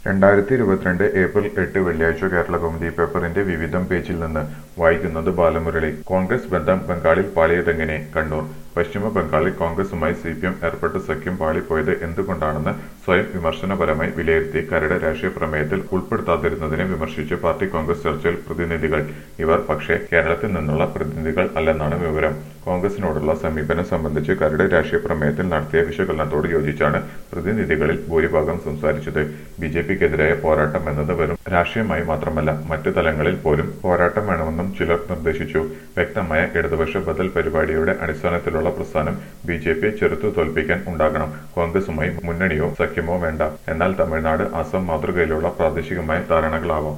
രണ്ടായിരത്തി ഇരുപത്തിരണ്ട് ഏപ്രിൽ എട്ട് വെള്ളിയാഴ്ച കേരള കൗമുദി പേപ്പറിന്റെ വിവിധം പേജിൽ നിന്ന് വായിക്കുന്നത് ബാലമുരളി കോൺഗ്രസ് ബന്ധം ബംഗാളിൽ പാളിയതെങ്ങനെ കണ്ണൂർ പശ്ചിമ ബംഗാളിൽ കോൺഗ്രസുമായി സി പി എം ഏർപ്പെട്ട സഖ്യം പാളിപ്പോയത് എന്തുകൊണ്ടാണെന്ന് സ്വയം വിമർശനപരമായി വിലയിരുത്തി കരട് രാഷ്ട്രീയ പ്രമേയത്തിൽ ഉൾപ്പെടുത്താതിരുന്നതിനെ വിമർശിച്ച് പാർട്ടി കോൺഗ്രസ് ചർച്ചയിൽ പ്രതിനിധികൾ ഇവർ പക്ഷേ കേരളത്തിൽ നിന്നുള്ള പ്രതിനിധികൾ അല്ലെന്നാണ് വിവരം കോൺഗ്രസിനോടുള്ള സമീപനം സംബന്ധിച്ച് കരട് രാഷ്ട്രീയ പ്രമേയത്തിൽ നടത്തിയ വിശകലനത്തോട് യോജിച്ചാണ് പ്രതിനിധികളിൽ ഭൂരിഭാഗം സംസാരിച്ചത് ബി ജെ പിക്കെതിരായ പോരാട്ടം എന്നത് വെറും രാഷ്ട്രീയമായി മാത്രമല്ല മറ്റു തലങ്ങളിൽ പോലും പോരാട്ടം വേണമെന്നും ചിലർ നിർദ്ദേശിച്ചു വ്യക്തമായ ഇടതുപക്ഷ ബദൽ പരിപാടിയുടെ അടിസ്ഥാനത്തിലുള്ള പ്രസ്ഥാനം ബി ജെ പിയെ ചെറുത്തു തോൽപ്പിക്കാൻ ഉണ്ടാകണം കോൺഗ്രസുമായി മുന്നണിയോ സഖ്യമോ വേണ്ട എന്നാൽ തമിഴ്നാട് അസം മാതൃകയിലുള്ള പ്രാദേശികമായ ധാരണകളാവാം